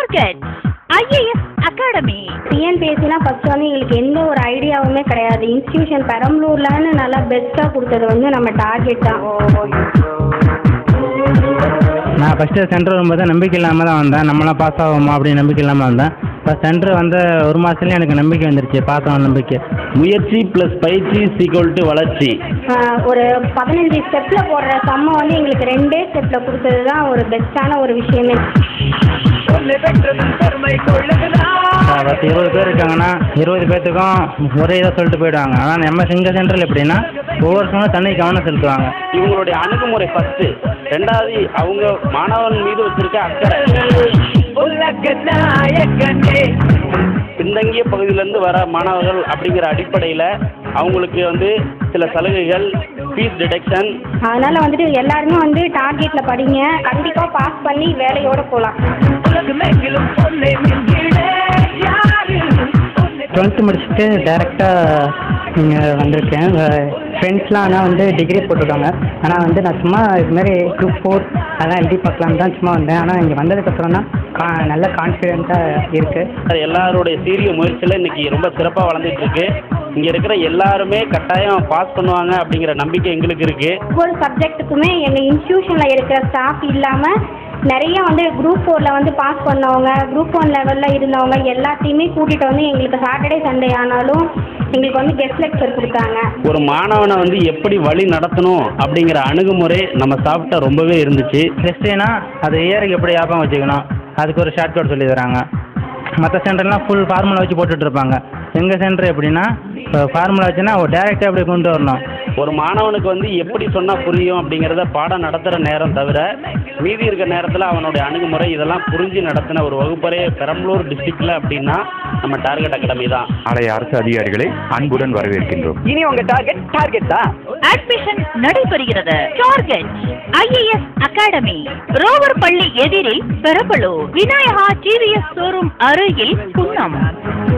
target IAS academy டிஎன்பிஎஸ்சினா first வந்து எங்களுக்கு எந்த ஒரு ஐடியாவுமே கிடையாது இன்ஸ்டியூஷன் பெரம்பலூர்லன்னு நல்லா பெஸ்ட்டாக கொடுத்தது வந்து நம்ம டார்கெட் தான் நான் ஃபஸ்ட்டு சென்டர் வரும்போது நம்பிக்கை இல்லாமல் தான் வந்தேன் நம்மளாம் பாஸ் ஆகுமா அப்படின்னு நம்பிக்கை இல்லாமல் வந்தேன் இப்போ சென்டர் வந்த ஒரு மாதத்துலேயே எனக்கு நம்பிக்கை வந்துருச்சு பாஸ் ஆகும் நம்பிக்கை முயற்சி ப்ளஸ் பயிற்சி சீக்வல் டு வளர்ச்சி ஆஹ் ஒரு பதினஞ்சு ஸ்டெப்பில் போடுற சம்மை வந்து எங்களுக்கு ரெண்டே ஸ்டெப்பில் கொடுத்தது தான் ஒரு பெஸ்ட்டான ஒரு விஷயமே பத்து இருபது பேர் இருக்காங்கன்னா இருபது பேர்த்துக்கும் ஒரே இதாக சொல்லிட்டு போயிடுவாங்க ஆனால் நம்ம எங்கள் சென்டரில் எப்படின்னா ஒவ்வொருத்தவங்களும் தனி கவனம் செலுத்துவாங்க இவங்களுடைய அணுகுமுறை ஃபர்ஸ்ட் ரெண்டாவது அவங்க மாணவன் மீது வச்சிருக்க அக்கறை பின்தங்கிய பகுதியிலேருந்து வர மாணவர்கள் அப்படிங்கிற அடிப்படையில் அவங்களுக்கு வந்து சில சலுகைகள் ஃபீஸ் டிடக்ஷன் அதனால வந்துட்டு எல்லாருமே வந்து டார்கெட்டில் படிங்க கண்டிப்பாக பாஸ் பண்ணி வேலையோட போகலாம் டுவெல்த்து முடிச்சுட்டு டேரெக்டாக இங்கே வந்திருக்கேன் ஃப்ரெண்ட்ஸ்லாம் ஆனால் வந்து டிகிரி போட்டிருக்காங்க ஆனால் வந்து நான் சும்மா இதுமாரி குரூப் ஃபோர் அதெல்லாம் எழுதி பார்க்கலான்னு தான் சும்மா வந்தேன் ஆனால் இங்கே வந்ததுக்கப்புறம் தான் கா நல்ல கான்ஃபிடென்ட்டாக இருக்குது எல்லாருடைய சீரிய முயற்சியில் இன்னைக்கு ரொம்ப சிறப்பாக வளர்ந்துட்டு இருக்கு இங்கே இருக்கிற எல்லாருமே கட்டாயம் பாஸ் பண்ணுவாங்க அப்படிங்கிற நம்பிக்கை எங்களுக்கு இருக்கு ஒவ்வொரு சப்ஜெக்ட்டுக்குமே எங்கள் இன்ஸ்டியூஷனில் இருக்கிற ஸ்டாஃப் இல்லாமல் நிறைய வந்து குரூப் ஃபோரில் வந்து பாஸ் பண்ணவங்க குரூப் ஒன் லெவலில் இருந்தவங்க எல்லாத்தையுமே கூட்டிகிட்டு வந்து எங்களுக்கு சாட்டர்டே சண்டே ஆனாலும் எங்களுக்கு வந்து கெஸ்ட் லெக்சர் கொடுத்தாங்க ஒரு மாணவனை வந்து எப்படி வழி நடத்தணும் அப்படிங்கிற அணுகுமுறை நம்ம சாப்பிட்டா ரொம்பவே இருந்துச்சு டெஸ்ட்டுனா அது இயருக்கு எப்படி ஞாபகம் வச்சுக்கணும் அதுக்கு ஒரு ஷார்ட் சொல்லி தராங்க மற்ற சென்டர்லாம் ஃபுல் ஃபார்முலா வச்சு போட்டுட்டு இருப்பாங்க எங்கள் சென்டர் எப்படின்னா ஃபார்முலா வச்சுன்னா டேரெக்டாக அப்படி கொண்டு வரணும் ஒரு மாணவனுக்கு வந்து எப்படி சொன்னால் புரியும் அப்படிங்கிறத பாடம் நடத்துகிற நேரம் தவிர மீதி இருக்க நேரத்தில் அவனுடைய அணுகுமுறை இதெல்லாம் புரிஞ்சு நடத்தின ஒரு வகுப்பறை பெரம்பலூர் டிஸ்ட்ரிக்டில் அப்படின்னா நம்ம டார்கெட் அகாடமி தான் ஆலய அரசு அதிகாரிகளை அன்புடன் வரவேற்கின்றோம் இனி உங்க டார்கெட் டார்கெட் தான் அட்மிஷன் நடைபெறுகிறது டார்கெட் ஐஏஎஸ் அகாடமி ரோவர் பள்ளி எதிரில் பெரம்பலூர் விநாயகா டிவிஎஸ் ஷோரூம் அருகில் குன்னம்